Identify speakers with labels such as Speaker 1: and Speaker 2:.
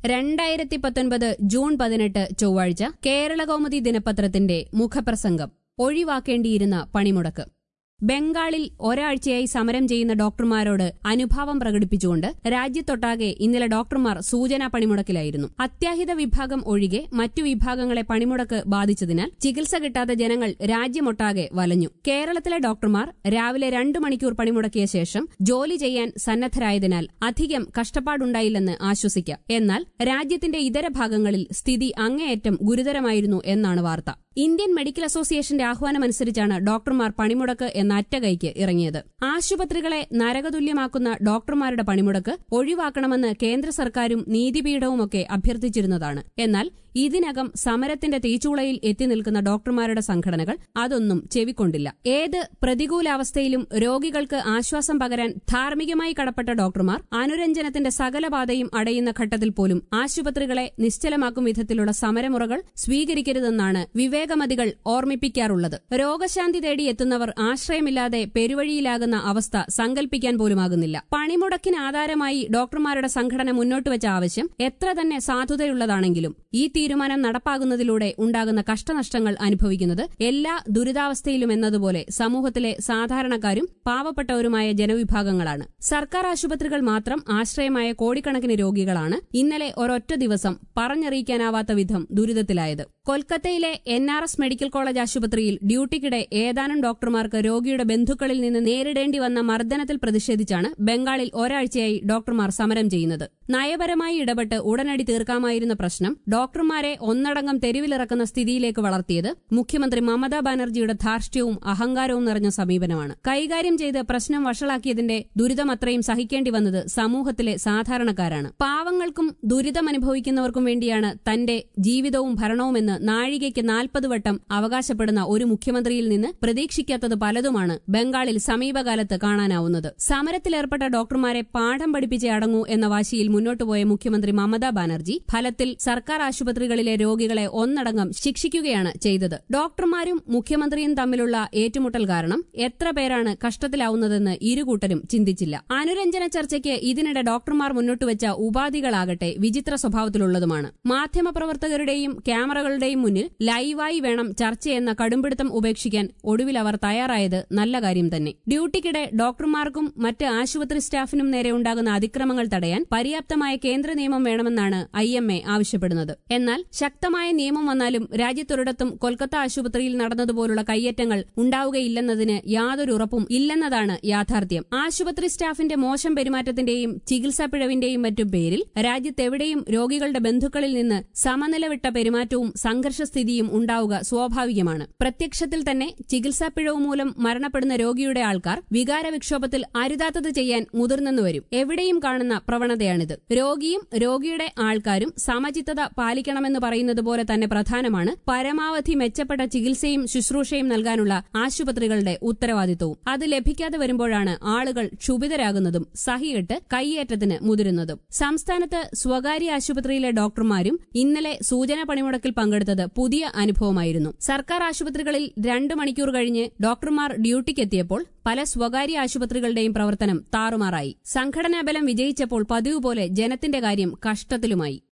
Speaker 1: രണ്ടായിരത്തി പത്തൊൻപത് ജൂൺ പതിനെട്ട് ചൊവ്വാഴ്ച കേരളകൗമുദി ദിനപത്രത്തിന്റെ മുഖപ്രസംഗം ഒഴിവാക്കേണ്ടിയിരുന്ന പണിമുടക്ക് ബംഗാളിൽ ഒരാഴ്ചയായി സമരം ചെയ്യുന്ന ഡോക്ടർമാരോട് അനുഭാവം പ്രകടിപ്പിച്ചുകൊണ്ട് രാജ്യത്തൊട്ടാകെ ഇന്നലെ ഡോക്ടർമാർ സൂചനാ പണിമുടക്കിലായിരുന്നു അത്യാഹിത വിഭാഗം ഒഴികെ മറ്റു വിഭാഗങ്ങളെ പണിമുടക്ക് ബാധിച്ചതിനാൽ ചികിത്സ കിട്ടാതെ ജനങ്ങൾ രാജ്യമൊട്ടാകെ വലഞ്ഞു കേരളത്തിലെ ഡോക്ടർമാർ രാവിലെ രണ്ടു മണിക്കൂർ പണിമുടക്കിയ ശേഷം ജോലി ചെയ്യാൻ സന്നദ്ധരായതിനാൽ അധികം കഷ്ടപ്പാടുണ്ടായില്ലെന്ന് ആശ്വസിക്കാം എന്നാൽ രാജ്യത്തിന്റെ ഇതര ഭാഗങ്ങളിൽ സ്ഥിതി അങ്ങേയറ്റം ഗുരുതരമായിരുന്നു എന്നാണ് വാർത്ത ഇന്ത്യൻ മെഡിക്കൽ അസോസിയേഷന്റെ ആഹ്വാനമനുസരിച്ചാണ് ഡോക്ടർമാർ പണിമുടക്ക് എന്ന അറ്റകൈക്ക് ഇറങ്ങിയത് ആശുപത്രികളെ നരകതുല്യമാക്കുന്ന ഡോക്ടർമാരുടെ പണിമുടക്ക് ഒഴിവാക്കണമെന്ന് കേന്ദ്ര സർക്കാരും നീതിപീഠവുമൊക്കെ അഭ്യർത്ഥിച്ചിരുന്നതാണ് എന്നാൽ ഇതിനകം സമരത്തിന്റെ തീച്ചൂളയിൽ എത്തി നിൽക്കുന്ന ഡോക്ടർമാരുടെ സംഘടനകൾ അതൊന്നും ചെവിക്കൊണ്ടില്ല ഏത് പ്രതികൂലാവസ്ഥയിലും രോഗികൾക്ക് ആശ്വാസം പകരാൻ ധാർമ്മികമായി കടപ്പെട്ട ഡോക്ടർമാർ അനുരഞ്ജനത്തിന്റെ സകല പാതയും അടയുന്ന ഘട്ടത്തിൽ പോലും ആശുപത്രികളെ നിശ്ചലമാക്കും വിധത്തിലുള്ള സമരമുറകൾ സ്വീകരിക്കരുതെന്നാണ് വിവേകമതികൾ ഓർമ്മിപ്പിക്കാറുള്ളത് രോഗശാന്തി തേടി എത്തുന്നവർ ആശ്രയമില്ലാതെ പെരുവഴിയിലാകുന്ന അവസ്ഥ സങ്കല്പിക്കാൻ പോലുമാകുന്നില്ല പണിമുടക്കിന് ആധാരമായി ഡോക്ടർമാരുടെ സംഘടന മുന്നോട്ടുവച്ച ആവശ്യം എത്ര തന്നെ സാധുതയുള്ളതാണെങ്കിലും ഈ തീരുമാനം നടപ്പാകുന്നതിലൂടെ ഉണ്ടാകുന്ന കഷ്ടനഷ്ടങ്ങൾ അനുഭവിക്കുന്നത് എല്ലാ ദുരിതാവസ്ഥയിലും എന്നതുപോലെ സമൂഹത്തിലെ സാധാരണക്കാരും പാവപ്പെട്ടവരുമായ ജനവിഭാഗങ്ങളാണ് സർക്കാർ ആശുപത്രികൾ മാത്രം ആശ്രയമായ കോടിക്കണക്കിന് രോഗികളാണ് ഇന്നലെ ഒരൊറ്റ ദിവസം പറഞ്ഞറിയിക്കാനാവാത്ത വിധം ദുരിതത്തിലായത് കൊൽക്കത്തയിലെ N R S medical college ആശുപത്രിയിൽ ഡ്യൂട്ടിക്കിടെ ഏതാനും ഡോക്ടർമാർക്ക് രോഗിയുടെ ബന്ധുക്കളിൽ നിന്ന് നേരിടേണ്ടി വന്ന മർദ്ദനത്തിൽ പ്രതിഷേധിച്ചാണ് ബംഗാളിൽ ഒരാഴ്ചയായി ഡോക്ടർമാർ സമരം ചെയ്യുന്നത് നയപരമായി ഇടപെട്ട് ഉടനടി തീർക്കാമായിരുന്ന പ്രശ്നം ഡോക്ടർമാരെ ഒന്നടങ്കം തെരുവിലിറക്കുന്ന സ്ഥിതിയിലേക്ക് വളർത്തിയത് മുഖ്യമന്ത്രി മമതാ ബാനർജിയുടെ ധാർഷ്ട്യവും അഹങ്കാരവും നിറഞ്ഞ സമീപനമാണ് കൈകാര്യം ചെയ്ത് പ്രശ്നം വഷളാക്കിയതിന്റെ ദുരിതം അത്രയും സഹിക്കേണ്ടി വന്നത് സമൂഹത്തിലെ സാധാരണക്കാരാണ് പാവങ്ങൾക്കും ദുരിതമനുഭവിക്കുന്നവർക്കും വേണ്ടിയാണ് തന്റെ ജീവിതവും ഭരണവുമെന്ന് നാഴികയ്ക്ക് നാൽപ്പത് വട്ടം അവകാശപ്പെടുന്ന ഒരു മുഖ്യമന്ത്രിയിൽ നിന്ന് പ്രതീക്ഷിക്കാത്തത് പലതുമാണ് ബംഗാളിൽ സമീപകാലത്ത് കാണാനാവുന്നത് സമരത്തിലേർപ്പെട്ട ഡോക്ടർമാരെ പാഠം പഠിപ്പിച്ചേ അടങ്ങൂ എന്ന വാശിയിൽ മുന്നോട്ടുപോയ മുഖ്യമന്ത്രി മമതാ ബാനർജി ഫലത്തിൽ സർക്കാർ ആശുപത്രികളിലെ രോഗികളെ ഒന്നടങ്കം ശിക്ഷിക്കുകയാണ് ചെയ്തത് ഡോക്ടർമാരും മുഖ്യമന്ത്രിയും തമ്മിലുള്ള ഏറ്റുമുട്ടൽ കാരണം എത്ര പേരാണ് കഷ്ടത്തിലാവുന്നതെന്ന് ഇരുകൂട്ടരും ചിന്തിച്ചില്ല അനുരഞ്ജന ചർച്ചയ്ക്ക് ഇതിനിടെ ഡോക്ടർമാർ മുന്നോട്ടുവച്ച ഉപാധികളാകട്ടെ വിചിത്ര സ്വഭാവത്തിലുള്ളതുമാണ് മാധ്യമപ്രവർത്തകരുടെയും ക്യാമറകളുടെയും മുന്നിൽ ലൈവായി വേണം ചർച്ചയെന്ന കടുംപിടുത്തം ഉപേക്ഷിക്കാൻ ഒടുവിൽ അവർ തയ്യാറായത് നല്ല കാര്യം തന്നെ ഡ്യൂട്ടിക്കിടെ ഡോക്ടർമാർക്കും മറ്റ് ആശുപത്രി സ്റ്റാഫിനും നേരെ ഉണ്ടാകുന്ന അതിക്രമങ്ങൾ തടയാൻ പര്യാപ്തമായ കേന്ദ്ര നിയമം വേണമെന്നാണ് ഐ എം എ ആവശ്യപ്പെടുന്നത് എന്നാൽ ശക്തമായ നിയമം വന്നാലും രാജ്യത്തൊരിടത്തും കൊൽക്കത്ത ആശുപത്രിയിൽ നടന്നതുപോലുള്ള കയ്യേറ്റങ്ങൾ ഉണ്ടാവുകയില്ലെന്നതിന് യാതൊരു ഉറപ്പും ഇല്ലെന്നതാണ് യാഥാർത്ഥ്യം ആശുപത്രി സ്റ്റാഫിന്റെ മോശം പെരുമാറ്റത്തിന്റെയും ചികിത്സാ പിഴവിന്റെയും മറ്റും പേരിൽ രാജ്യത്തെവിടെയും രോഗികളുടെ ബന്ധുക്കളിൽ നിന്ന് സമനിലവിട്ട പെരുമാറ്റവും സംഘർഷസ്ഥിതിയും ഉണ്ടാവുക സ്വാഭാവികമാണ് പ്രത്യക്ഷത്തിൽ തന്നെ ചികിത്സാ പിഴവ് മൂലം മരണപ്പെടുന്ന രോഗിയുടെ ആൾക്കാർ വികാരവിക്ഷോഭത്തിൽ അരുതാത്തത് ചെയ്യാൻ മുതിർന്നെന്നു വരും എവിടെയും കാണുന്ന പ്രവണതയാണിത് രോഗിയും രോഗിയുടെ ആൾക്കാരും സമചിത്തത പാലിക്കണമെന്ന് പറയുന്നത് പോലെ തന്നെ പ്രധാനമാണ് പരമാവധി മെച്ചപ്പെട്ട ചികിത്സയും ശുശ്രൂഷയും നൽകാനുള്ള ആശുപത്രികളുടെ ഉത്തരവാദിത്വവും അത് ലഭിക്കാതെ വരുമ്പോഴാണ് ആളുകൾ ക്ഷുഭിതരാകുന്നതും സഹികെട്ട് കൈയേറ്റത്തിന് മുതിരുന്നതും സംസ്ഥാനത്ത് സ്വകാര്യ ആശുപത്രിയിലെ ഡോക്ടർമാരും ഇന്നലെ സൂചനാ പണിമുടക്കിൽ പങ്കെടുത്തത് പുതിയ അനുഭവമായിരുന്നു സർക്കാർ ആശുപത്രികളിൽ രണ്ടു മണിക്കൂർ കഴിഞ്ഞ് ഡോക്ടർമാർ ഡ്യൂട്ടിക്കെത്തിയപ്പോൾ പല സ്വകാര്യ ആശുപത്രികളുടെയും പ്രവർത്തനം താറുമാറായി സംഘടനാബലം വിജയിച്ചപ്പോൾ പതിവ് പോലെ ജനത്തിന്റെ കാര്യം കഷ്ടത്തിലുമായി